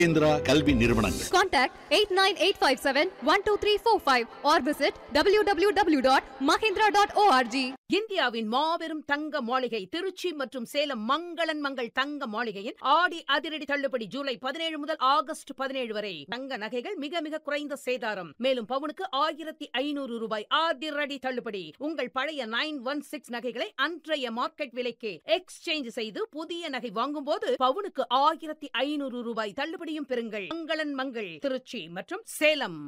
கேந்திரா கல்வி நிறுவனங்கள் Contact 89857-12345 or visit www.mahindra.org. இந்தியாவின் மாபெரும் தங்க மாளிகை திருச்சி மற்றும் சேலம் மங்களன் மங்கள் தங்க மாளிகையின் ஆடி அதிரடி தள்ளுபடி ஜூலை பதினேழு முதல் ஆகஸ்ட் பதினேழு வரை தங்க நகைகள் மிக மிக குறைந்த சேதாரம் மேலும் பவுனுக்கு ஆயிரத்தி ஐநூறு ரூபாய் அதிரடி தள்ளுபடி உங்கள் பழைய நைன் ஒன் சிக்ஸ் நகைகளை அன்றைய மார்க்கெட் விலைக்கு எக்ஸ்சேஞ்ச் செய்து புதிய நகை வாங்கும்போது பவுனுக்கு ஆயிரத்தி ஐநூறு ரூபாய் தள்ளுபடியும் பெறுங்கள் மங்களன் மங்கள் திருச்சி மற்றும் சேலம்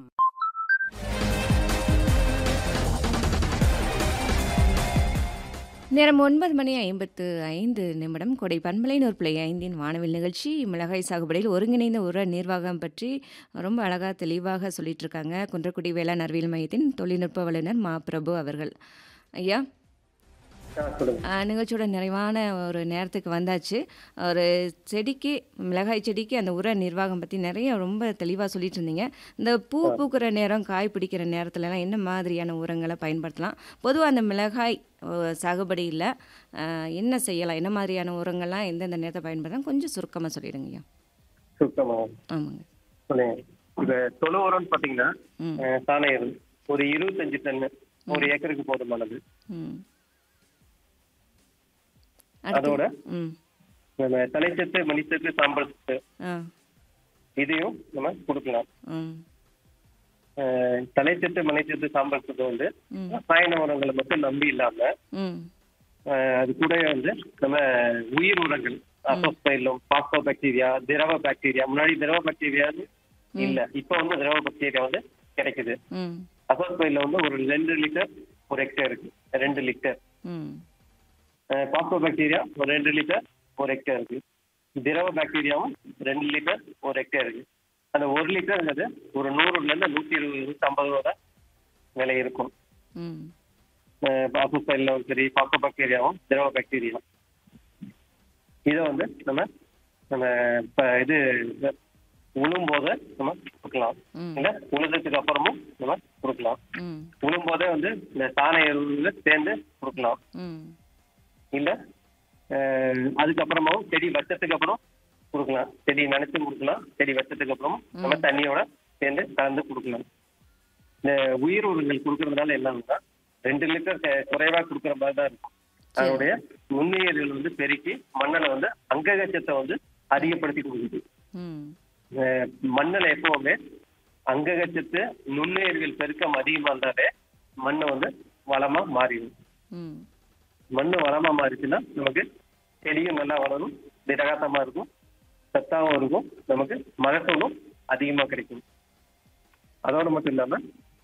நேரம் ஒன்பது மணி ஐம்பத்து ஐந்து நிமிடம் கொடை பண்பலை நூறு பிள்ளை ஐந்தின் வானவில் நிகழ்ச்சி மிளகாய் சாகுபடியில் ஒருங்கிணைந்த உர நிர்வாகம் பற்றி ரொம்ப அழகாக தெளிவாக சொல்லிட்டு இருக்காங்க குன்றக்குடி வேளாண் அறிவியல் மையத்தின் தொழில்நுட்ப வல்லுநர் மா பிரபு அவர்கள் ஐயா ஆ, நிகழ்ச்சியோட நிறைவான ஒரு நேரத்துக்கு வந்தாச்சு ஒரு செடிக்கு மிளகாய் செடிக்கு அந்த உர நிர்வாகம் பற்றி நிறைய ரொம்ப தெளிவாக சொல்லிட்டு இருந்தீங்க இந்த பூ பூக்கிற நேரம் காய் பிடிக்கிற நேரத்துலலாம் என்ன மாதிரியான உரங்களை பயன்படுத்தலாம் பொதுவாக அந்த மிளகாய் அஹ், சாகுபடியில் அஹ், என்ன செய்யலாம் என்ன மாதிரியான உரங்கள்லாம் எந்தெந்த நேரத்தை பயன்படுத்தலாம் கொஞ்சம் சுருக்கமாக சொல்லிடுங்க ஐயா சுத்தமா ஆமாங்க சொல்லுங்க இப்ப தொழு உரம்னு பாத்தீங்கன்னா ம். அஹ், சாண எரு ஒரு இருபத்தஞ்சு டன் ஒரு ஏக்கருக்கு போதுமானது ம் அதோட? ம் நம்ம தலைச்சத்து மணிச்சத்து சாம்பல் சத்து ஆ இதையும் நம்ம கொடுக்கலாம் ம் அஹ், தலைச்சத்து மணிச்சத்து சாம்பல் சத்து வந்து ம். ரசாயன உரங்களை மட்டும் நம்பி இல்லாம ம் அஹ், அது கூட வந்து நம்ம உயிர் உரங்கள் அசோஸ்பைலம் பாஸ்போ பாக்டீரியா திரவ பாக்டீரியா முன்னாடி திரவ பாக்டீரியா இல்ல இப்ப வந்து திரவ பாக்டீரியா வந்து கிடைக்குது ம் அசோஸ்பைல வந்து ஒரு ரெண்டு லிட்டர் ஒரு ஹெக்டேருக்கு ரெண்டு லிட்டர் ம் பாஸ்போ பாக்டீரியா ஒரு ரெண்டு லிட்டர் ஒரு ஹெக்டேர் இருக்கு திரவ பாக்டீரியாவும் ரெண்டு லிட்டர் ஒரு ஹெக்டேர் இருக்கு அந்த ஒரு லிட்டர்ங்கிறது ஒரு நூறுல இருந்து நூத்தி இருபது நூத்தி ஐம்பது ரூபா விலை இருக்கும் ம் பாஸ்போஸ்பைலும் சரி பாஸ்போ பாக்டீரியாவும் திரவ பாக்டீரியா இதை வந்து நம்ம நம்ம இப்ப இது உழும் போது நம்ம கொடுக்கலாம் ம். இல்ல உழுதுக்கு அப்புறமும் நம்ம கொடுக்கலாம் ம் உழும் போதே வந்து இந்த சாண எருவுல சேர்ந்து கொடுக்கலாம் ம் இல்ல அஹ், அதுக்கப்புறமாவும் செடி வச்சதுக்கு அப்புறம் கொடுக்கலாம் செடி நினைச்சு கொடுக்கலாம் செடி வச்சதுக்கு அப்புறம் நம்ம தண்ணியோட சேர்ந்து கலந்து கொடுக்கலாம் இந்த உயிர் உரங்கள் கொடுக்கறதுனால என்னன்னா ரெண்டு லிட்டர் கு- குறைவா கொடுக்குற மாதிரி தான் இருக்கும் அதனுடைய நுண்ணுயிர்கள் வந்து பெருக்கி மண்ணில் வந்து அங்ககச்சத்தை வந்து அதிகப்படுத்தி கொடுக்குது ம் அஹ், மண்ணுல எப்பவுமே அங்ககச்சத்து நுண்ணுயிர்கள் பெருக்கம் அதிகமா இருந்தாலே மண்ணை வந்து வளமா மாறிடும் ம் மண்ணு வளமா மாறிச்சுன்னா நமக்கு செடியும் நல்லா வளரும் திடகாத்தமா இருக்கும் சத்தாவும் இருக்கும் நமக்கு மகசூலும் அதிகமா கிடைக்கும் அதோட மட்டும் இல்லாம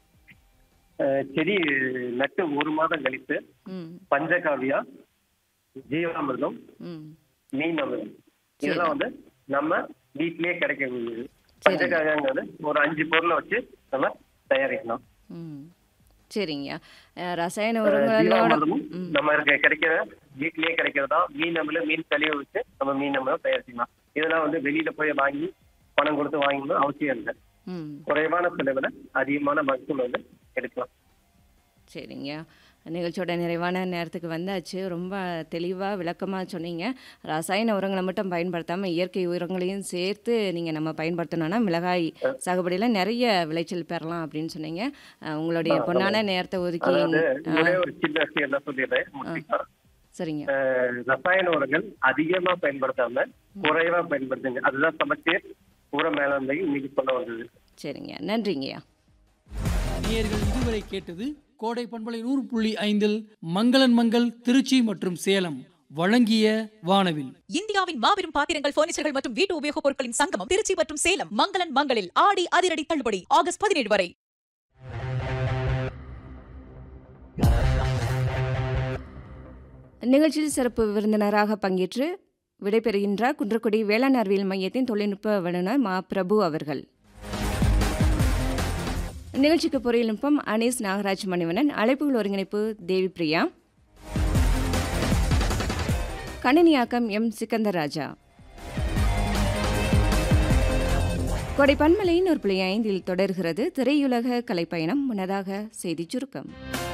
அஹ், செடி நட்டு ஒரு மாதம் கழித்து ம் பஞ்சகாவியா ஜீவாமிர்தம் ம் மீன் அமிர்தம் இதெல்லாம் வந்து நம்ம வீட்லயே கிடைக்கக்கூடியது பஞ்சகாவியாங்கிறது ஒரு அஞ்சு பொருளை வச்சு நம்ம தயாரிக்கலாம் ம் சரிங்கய்யா அஹ், ரசாயன அஹ், உரங்களோட ஜீவாமிர்தமும் ம் நம்ம இருக்க கிடைக்கிற வீட்லயே கிடைக்கிறதா மீன் அமில மீன் கழிவு வச்சு நம்ம மீன் அமிலம் தயாரிச்சுக்கலாம் இதெல்லாம் வந்து வெளியில போய் வாங்கி பணம் கொடுத்து வாங்கணும் அவசியம் இல்லை ம் குறைவான செலவுல அதிகமான மகசூல் வந்து எடுக்கலாம் சரிங்கய்யா நிகழ்ச்சியோட நிறைவான நேரத்துக்கு வந்தாச்சு ரொம்ப தெளிவாக விளக்கமாக சொன்னீங்க ரசாயன உரங்களை மட்டும் பயன்படுத்தாமல் இயற்கை உரங்களையும் சேர்த்து நீங்கள் நம்ம பயன்படுத்தணும்னா மிளகாய் சாகுபடியில் நிறைய விளைச்சல் பெறலாம் அப்படின்னு சொன்னீங்க அஹ், உங்களுடைய பொன்னான நேரத்தை ஒதுக்கி அதாவது ஆ, ஒரே ஒரு சின்ன விஷயம் என்ன சொல்லிடுறேன் முக்கியமா. சரிங்க அஹ், ரசாயன உரங்கள் அதிகமா பயன்படுத்தாம குறைவா பயன்படுத்துங்க அதுதான் சமச்சீர் உர மேலாண்மை இன்னைக்கு சொல்ல வந்தது சரிங்க நன்றிங்கய்யா நேயர்கள் இதுவரை கேட்டது கோடை பண்பலை நூறு புள்ளி ஐந்தில் மங்களன் மங்கள் திருச்சி மற்றும் சேலம் வழங்கிய வானவில் இந்தியாவின் மாபெரும் பாத்திரங்கள் பர்னிச்சர்கள் மற்றும் வீட்டு உபயோகப் பொருட்களின் சங்கமம் திருச்சி மற்றும் சேலம் மங்களன் மங்களில் ஆடி அதிரடி தள்ளுபடி ஆகஸ்ட் பதினேழு வரை நிகழ்ச்சியில் சிறப்பு விருந்தினராக பங்கேற்று விடைபெறுகின்றார் குன்றக்குடி வேளாண் அறிவியல் மையத்தின் தொழில்நுட்ப வல்லுநர் மா பிரபு அவர்கள் நிகழ்ச்சிக்கு பொறியியல்நுட்பம் அனீஸ் நாகராஜ் மணிவண்ணன் அழைப்புகள் ஒருங்கிணைப்பு தேவி பிரியா கணினியாக்கம் எம் சிக்கந்தர் ராஜா கொடை பன்மலையின் ஒரு புள்ளி ஐந்தில் தொடர்கிறது திரையுலக கலைப்பயணம் முன்னதாக செய்திச் சுருக்கம்